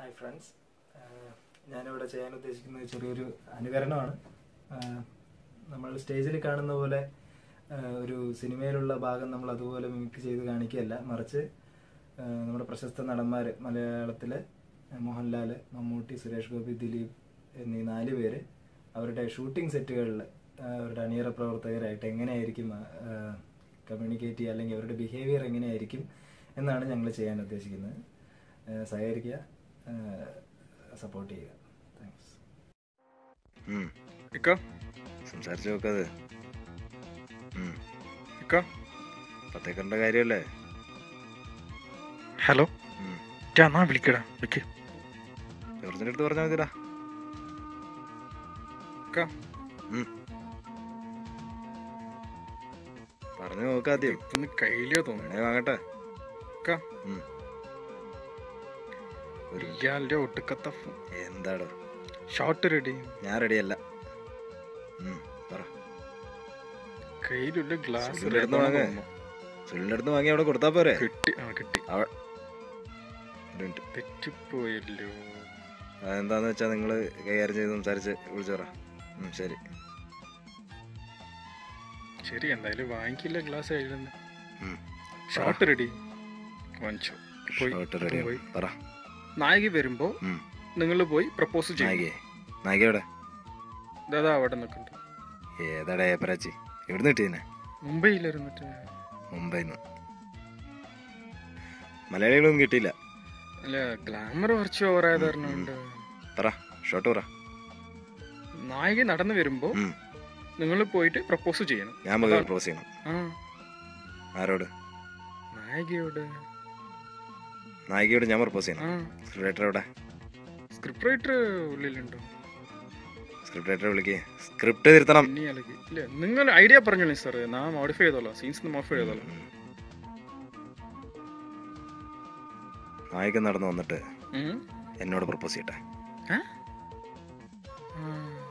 Hi friends ഞാനിവിടെ ചെയ്യാൻ ഉദ്ദേശിക്കുന്നത് ചെറിയൊരു അനുകരണമാണ് ആഹ് നമ്മൾ സ്റ്റേജിൽ കാണുന്ന പോലെ ആഹ് ഒരു സിനിമയിലുള്ള ഭാഗം നമ്മൾ അതുപോലെ മിമിക് ചെയ്ത് കാണിക്കുകയല്ല മറിച്ച് ആഹ് നമ്മുടെ പ്രശസ്ത നടന്മാർ മലയാളത്തിലെ മോഹൻലാൽ മമ്മൂട്ടി സുരേഷ് ഗോപി ദിലീപ് എന്നീ നാല് പേര് അവരുടെ ഷൂട്ടിംഗ് സെറ്റുകളിൽ അവരുടെ അണിയറ പ്രവർത്തകരായിട്ട് എങ്ങനെയായിരിക്കും കമ്മ്യൂണിക്കേറ്റ് ചെയ്യുക അല്ലെങ്കിൽ അവരുടെ ബിഹേവിയർ എങ്ങനെയായിരിക്കും എന്നാണ് ഞങ്ങൾ ചെയ്യാൻ ഉദ്ദേശിക്കുന്നത് ആഹ് സഹകരിക്കുക സപ്പോർട്ട് ചെയ്യുക താങ്ക്സ് ഉം. ഇക്ക സംസാരിച്ചു നോക്കത് ഇക്ക പത്തേക്കറിന്റെ കാര്യമല്ലേ ഹലോ ഉം. ഞാൻ വിളിക്കടാ വിളിക്ക് ജോർജിന്റെ അടുത്ത് പറഞ്ഞാൽ മതിടാ ഇക്ക ഉം. പറഞ്ഞു നോക്കാദ്യം ഇതൊന്ന് കയ്യിലോ തോന്നുന്നു വേണേ വാങ്ങട്ടെ ഇക്ക ഉം. ഒരു ഇയാളുടെ ഒട്ടുക്കത്ത എന്താടോ ഷോർട്ട് റെഡി ഞാൻ റെഡിയല്ല ഉം, പറ കയ്യിലുള്ള ഗ്ലാസ് സുനിലിന്റെ അടുത്ത് വാങ്ങ്. സുനിലിന്റെ അടുത്ത് വാങ്ങി അവിടെ കൊടുത്താ പോരെ കിട്ടി ആ കിട്ടി അവ- ഒരു മിനിറ്റ് തെറ്റിപ്പോയല്ലോ അതെന്താന്ന് വെച്ചാ നിങ്ങള് കൈകാര്യം ചെയ്ത് സംസാരിച്ച് വിളിച്ചു പറ ഉം, ശരി ശരി എന്തായാലും വാങ്ങിക്കില്ല ഗ്ലാസ് കയ്യിലെന്ന് ഉം. ഷോർട്ട് റെഡി വാങ്ങിച്ചു പോയി ഷോട്ട് റെഡി പോയി പറ നായിക വരുമ്പോ ഉം. നിങ്ങൾ പോയി പ്രപ്പോസ് ചെയ്യും നായികയെ നായിക എവിടെ ദാദാ അവിടെ നിൽക്കുന്നുണ്ട് ഏതാടാ ഏപ്പരാച്ചി എവിടുന്ന് കിട്ടിയതിനെ മുംബൈയിലിരുന്നിട്ട് മുംബൈയിൽ നിന്ന് മലയാളികളൊന്നും കിട്ടിയില്ല അല്ല ഗ്ലാമർ കുറച്ച് ഓവറായത് കാരണമുണ്ട് പറ ഷോട്ട് പറ നായിക നടന്നു വരുമ്പോ ഉം. നിങ്ങൾ പോയിട്ട് പ്രപ്പോസ് ചെയ്യണം ഞാൻ പോയി പ്രപ്പോസ് ചെയ്യണം ആ ആരോട് നായികയോട് നായികയോട് ഞാൻ പ്രപ്പോസ് ചെയ്യണം ആ സ്ക്രിപ്റ്റ് റൈറ്റർ എവിടെ സ്ക്രിപ്റ്റ് റൈറ്റർ ഉള്ളിലുണ്ടോ സ്ക്രിപ്റ്റ് റൈറ്ററെ വിളിക്ക് സ്ക്രിപ്റ്റ് തിരുത്തണം ഇനി അല്ലെങ്കിൽ ഇല്ല നിങ്ങൾ ഐഡിയ പറഞ്ഞോളൂ സാർ ഞാൻ മോഡിഫൈ ചെയ്തോളാം സീൻസ് മോഡിഫൈ ചെയ്തോളാം ഉം. നായിക നടന്നു വന്നിട്ട് ഉം. എന്നോട് പ്രപ്പോസ് ചെയ്യട്ടെ ആ? ആ.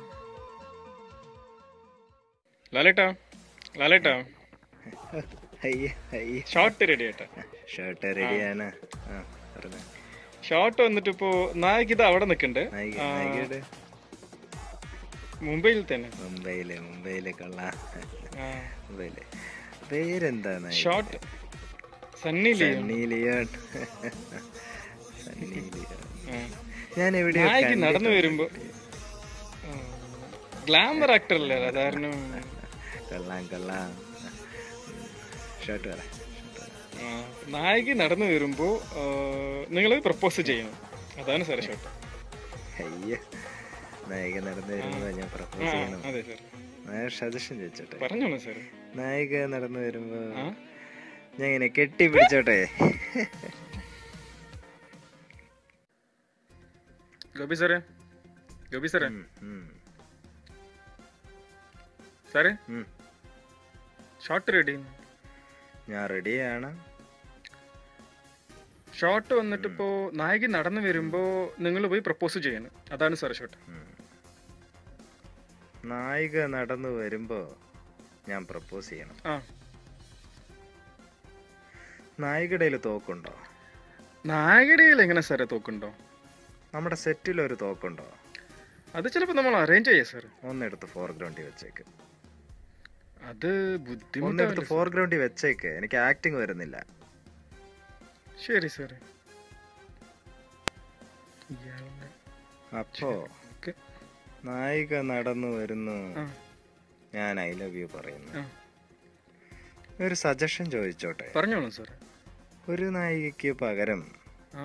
ലാലേട്ടാ ലാലേട്ടാ അയ്യ അയ്യ ഷോർട്ട് റെഡി ആയിട്ടാ ഷർട്ട് റെഡിയാണ് ആ പറഞ്ഞോ. ഷോർട്ട് വന്നിട്ട് ഇപ്പോ നായിക ഇത് അവിടെ നിൽക്കണ്ട് നായിക ആ. നായികയുടെ മുംബൈയിൽ തന്നെ മുംബൈയിലെ മുംബൈയിലെ കൊള്ളാം ആ. മുംബൈയിലെ പേരെന്താ നായിക? Short Sunny Leone Sunny Leone Sunny Leone ആ. ഞാൻ എവിടെയോ നായിക നടന്നു കണ്ടിട്ടുണ്ട്. വരുമ്പോ ഗ്ലാമർ ആക്ടർ അല്ലേ സാധാരണ കൊള്ളാം കൊള്ളാം ഷർട്ട് പറ ആ, നായിക നടന്നു വരുമ്പോ നിങ്ങൾ പ്രപ്പോസ് ചെയ്യണം അതാണ് സാർ ഷോട്ട് അയ്യ നായിക നടന്നു വരുമ്പോ ഞാൻ പ്രപ്പോസ് ചെയ്യണം അതെ സാർ ഞാൻ സജഷൻ ചോദിച്ചോട്ടെ പറഞ്ഞോളൂ സാർ നായിക നടന്നു വരുമ്പോ ആ ഞാൻ ഇങ്ങനെ കെട്ടി പിടിച്ചോട്ടെ ഗോപി സാറേ ഗോപി സാറേ ഉം, ഉം, സാറേ ഉം. ഷോട്ട് റെഡി ഞാൻ റെഡിയാണ് ഷോട്ട് വന്നിട്ട് ഇപ്പോ നായിക നടന്നു വരുമ്പോ നിങ്ങൾ പോയി പ്രപ്പോസ് ചെയ്യണം അതാണ് സാർ ഷോട്ട് നായിക നടന്നു വരുമ്പോ ഞാൻ പ്രപ്പോസ് ചെയ്യണം ആ നായികടയിൽ തോക്കുണ്ടോ നായികടയിൽ എങ്ങനെ സാറേ തോക്കുണ്ടോ നമ്മുടെ സെറ്റിൽ ഒരു തോക്കുണ്ടോ അത് ചിലപ്പോൾ നമ്മൾ അറേഞ്ച് ചെയ്യാം സാർ ഒന്നെടുത്ത് ഫോർഗ്രൗണ്ടിൽ വെച്ചേക്ക് അത് ഒന്നെടുത്ത് ബുദ്ധിമുട്ടാണ് ഫോർഗ്രൗണ്ടിൽ വെച്ചേക്ക് എനിക്ക് ആക്ടിങ് വരുന്നില്ല ശരി സാറേ ഇയാളുടെ അപ്പോ ഓക്കെ നായിക നടന്നു വരുന്നു ആ ഞാൻ ഐ ലവ് യു പറയുന്നു ആ. ഒരു സജഷൻ ചോദിച്ചോട്ടെ പറഞ്ഞോളൂ സാറേ ഒരു നായികയ്ക്ക് പകരം ആ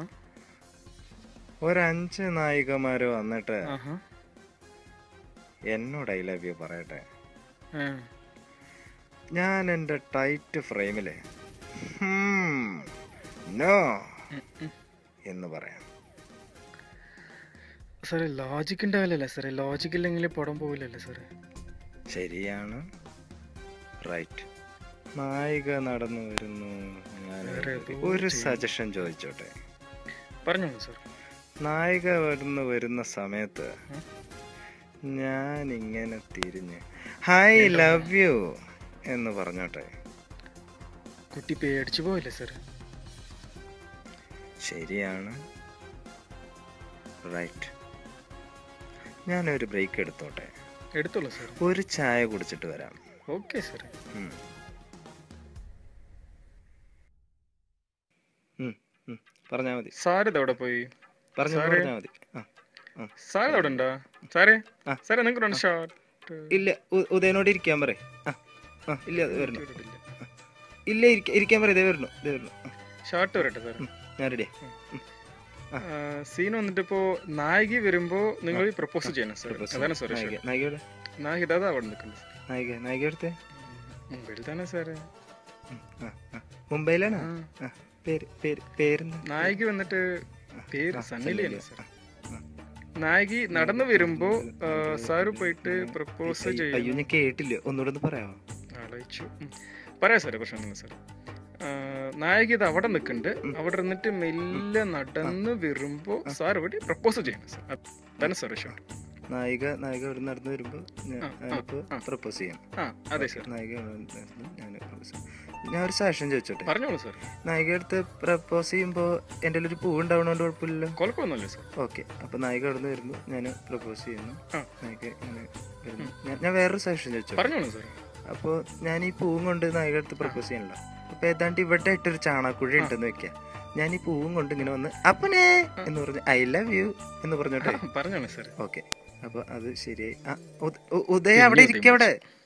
ഒരഞ്ച് നായികമാര് വന്നിട്ട് ആഹാ എന്നോട് ഐ ലവ് യു പറയട്ടെ ആ. ഞാൻ എൻ്റെ ടൈറ്റ് ഫ്രെയിമില് നോ ഉം, ഉം. എന്ന് പറയാം സാറേ ലോജിക് ഉണ്ടാവില്ലല്ലേ സാറേ ലോജിക് ഇല്ലെങ്കിൽ പടം പോവില്ലല്ലേ സാറേ ശരിയാണ് റൈറ്റ് നായിക നടന്നു വരുന്നു ഞാൻ വേറെ ഏതോ ഒരു ചെയ്യും. സജഷൻ ചോദിച്ചോട്ടെ പറഞ്ഞോളൂ സാർ നായിക വരുന്നു വരുന്ന സമയത്ത് ഉം. ഞാൻ ഇങ്ങനെ തിരിഞ്ഞ് ഐ ലവ് യു എന്ന് പറഞ്ഞോട്ടെ കുട്ടി പേടിച്ചു പോയില്ലേ സാർ ശരിയാണ് റൈറ്റ് ഞാനൊരു ബ്രേക്ക് എടുത്തോട്ടെ എടുത്തോളൂ സാർ ഒരു ചായ കുടിച്ചിട്ട് വരാം ഓക്കെ സാർ ഉം. ഉം, ഉം. പറഞ്ഞാ മതി സാർ ഇതെവിടെ പോയി പറഞ്ഞു സാറേ. പറഞ്ഞാ മതി ആ ആ. സാർ ഇതെവിടെ ഉണ്ടോ സാറേ ആ. സാറേ നിങ്ങൾക്ക് രണ്ട് ഷർട്ട് ഇല്ല ഉ- ഉദയനോട് ഇരിക്കാൻ പറ ആ ആ ഇല്ല അത് വരണം ഇല്ല ഇരിക്ക- ഇരിക്കാൻ പറ ഇതേ വരണു ഇതേ വരണു ആ, ഷർട്ട് വരട്ടെ സാർ ഉം, ഞാൻ റെഡിയാ സീൻ വന്നിട്ട് ഇപ്പോ നായിക വരുമ്പോ നിങ്ങൾ പ്രപ്പോസ് ചെയ്യണം സാർ അതാണ് സാർ നായിക നായികയുടെ നായിക അതാ അവിടെ നിൽക്കുന്നത് നായിക നായിക എടുത്തേ മുമ്പിൽ തന്നെ സാറ് ആ ആ മുംബൈയിലാണോ ആ. ആ പേര് പേര് പേരെന്താ നായിക വന്നിട്ട് പേര് ആ, സണ്ണിലിയാണ് സണ്ണിലി. സാർ നായിക നടന്നു വരുമ്പോ ആ, സാറ് പോയിട്ട് പ്രപ്പോസ് അയ്യോ ചെയ്യും ഞാൻ കേട്ടില്ല ഒന്നുകൂടെ ഒന്ന് പറയാമോ ആലോചിച്ചു ഉം. പറയാം സാറേ പ്രശ്നമൊന്നും സാർ നായിക ഇത് അവിടെ നിൽക്കുന്നുണ്ട് അവിടെ ഇരുന്നിട്ട് മെല്ലെ നടന്ന് വരുമ്പോ സാർ ഇവിടെ പ്രപ്പോസ് ചെയ്യണം സാർ അതാണ് സാർ ഷോട്ട് നായിക നായിക അവിടെ നടന്നു വരുമ്പോ ഞാൻ ആ, ആ, ഞാനിപ്പോ ആ. പ്രപ്പോസ് ചെയ്യാം ആ അതെ സാർ നായിക അവിടെ നടന്നു ഞാൻ propose ചെയ്യാം. ഞാൻ ഒരു സാക്ഷ്യം ചോദിച്ചോട്ടെ പറഞ്ഞോളൂ സാർ നായിക അടുത്ത് പ്രപ്പോസ് ചെയ്യുമ്പോ എന്റെ ഒരു പൂ ഉണ്ടാവണോണ്ട് കുഴപ്പമില്ലല്ലോ കുഴപ്പമൊന്നുമില്ല സാർ ഓക്കെ അപ്പൊ നായിക അവിടെ നിന്ന് വരുമ്പോ ഞാൻ പ്രപ്പോസ് ചെയ്യുന്നു ആ. നായിക ഇങ്ങനെ വരുന്നു ഞാൻ- ഞാൻ വേറൊരു സാക്ഷ്യം ചോദിച്ചോ പറഞ്ഞോളൂ സാർ അപ്പോൾ ഞാൻ ഈ പൂവും കൊണ്ട് നായിക അടുത്ത് പ്രപ്പോസ് ചെയ്യണല്ലോ അപ്പൊ ഏതാണ്ട് ഇവിടെ ഇട്ടൊരു ചാണാക്കുഴി ഉണ്ടെന്ന് വെക്കാം ഞാൻ ഈ പൂവും കൊണ്ട് ഇങ്ങനെ വന്ന് അപ്പനെ എന്ന് പറഞ്ഞു ഐ ലവ് യു എന്ന് പറഞ്ഞോട്ടെ പറഞ്ഞോളൂ സാർ ഓക്കെ അപ്പൊ അത് ശരിയായി ആ ഉദ- ഉ- ഉദയ അവിടെ ഇരിക്കവിടെ